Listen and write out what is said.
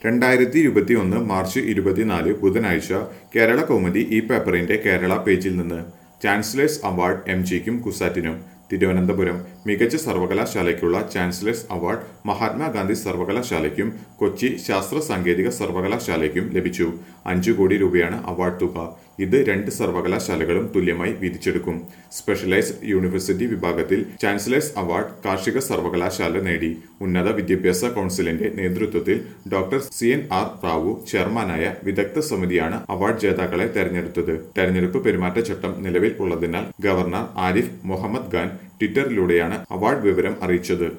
രണ്ടായിരത്തി ഇരുപത്തിയൊന്ന് മാർച്ച് ഇരുപത്തിനാല് ബുധനാഴ്ച കേരള കൗമുദി ഈ പേപ്പറിന്റെ കേരള പേജിൽ നിന്ന് ചാൻസലേഴ്സ് അവാർഡ് എം ജിക്കും കുസാറ്റിനും തിരുവനന്തപുരം മികച്ച സർവകലാശാലയ്ക്കുള്ള ചാൻസലേഴ്സ് അവാർഡ് മഹാത്മാഗാന്ധി സർവകലാശാലയ്ക്കും കൊച്ചി ശാസ്ത്ര സാങ്കേതിക സർവകലാശാലയ്ക്കും ലഭിച്ചു അഞ്ചു കോടി രൂപയാണ് അവാർഡ് തുക ഇത് രണ്ട് സർവകലാശാലകളും തുല്യമായി വീതിച്ചെടുക്കും സ്പെഷ്യലൈസ്ഡ് യൂണിവേഴ്സിറ്റി വിഭാഗത്തിൽ ചാൻസലേഴ്സ് അവാർഡ് കാർഷിക സർവകലാശാല നേടി ഉന്നത വിദ്യാഭ്യാസ കൗൺസിലിന്റെ നേതൃത്വത്തിൽ doctor C N R Rao ചെയർമാനായ വിദഗ്ധ സമിതിയാണ് അവാർഡ് ജേതാക്കളെ തെരഞ്ഞെടുത്തത് തെരഞ്ഞെടുപ്പ് പെരുമാറ്റച്ചട്ടം നിലവിൽ ഉള്ളതിനാൽ ഗവർണർ ആരിഫ് മുഹമ്മദ് ഖാൻ ട്വിറ്ററിലൂടെയാണ് അവാർഡ് വിവരം അറിയിച്ചത്